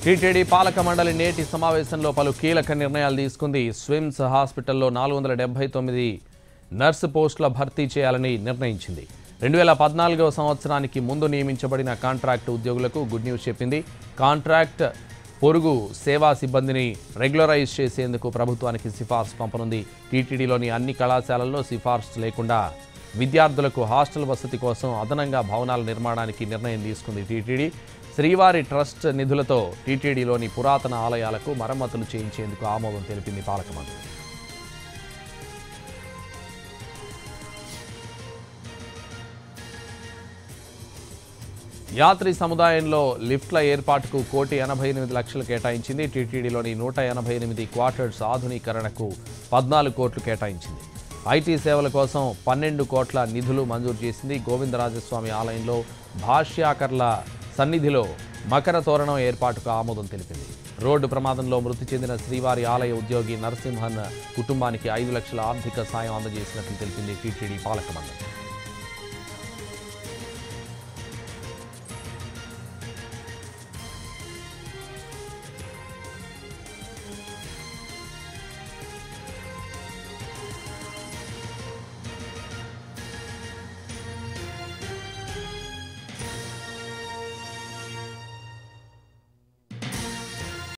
TTD పాలక మండలి నేటి సమావేశంలో పలు కీలక నిర్ణయాలు తీసుకుంది స్విమ్స్ హాస్పిటల్లో నాలుగు వందల డెబ్బై తొమ్మిది నర్సు పోస్టుల భర్తీ చేయాలని నిర్ణయించింది రెండు వేల పద్నాలుగవ సంవత్సరానికి ముందు నియమించబడిన కాంట్రాక్ట్ ఉద్యోగులకు గుడ్ న్యూస్ చెప్పింది కాంట్రాక్ట్ పొరుగు సేవా సిబ్బందిని రెగ్యులరైజ్ చేసేందుకు ప్రభుత్వానికి సిఫార్సు పంపనుంది టీటీడీలోని అన్ని కళాశాలల్లో సిఫార్సు లేకుండా విద్యార్థులకు హాస్టల్ వసతి కోసం అదనంగా భవనాల నిర్మాణానికి నిర్ణయం తీసుకుంది టీటీడీ శ్రీవారి ట్రస్ట్ నిధులతో టీటీడీలోని పురాతన ఆలయాలకు మరమ్మతులు చేయించేందుకు ఆమోదం తెలిపింది పాలక మండలి యాత్రి సముదాయంలో లిఫ్ట్ల ఏర్పాటుకు కోటి ఎనభై ఎనిమిది లక్షలు కేటాయించింది టీటీడీలోని నూట ఎనభై ఎనిమిది క్వార్టర్స్ ఆధునీకరణకు పద్నాలుగు కోట్లు కేటాయించింది ఐటీ సేవల కోసం పన్నెండు కోట్ల నిధులు మంజూరు చేసింది గోవిందరాజస్వామి ఆలయంలో భాష్యాకర్ల సన్నిధిలో మకర తోరణం ఏర్పాటుకు ఆమోదం తెలిపింది రోడ్డు ప్రమాదంలో మృతి చెందిన శ్రీవారి ఆలయ ఉద్యోగి నరసింహన్ కుటుంబానికి ఐదు లక్షల ఆర్థిక సాయం అందజేసినట్లు తెలిపింది టీటీడీ పాలక మండలి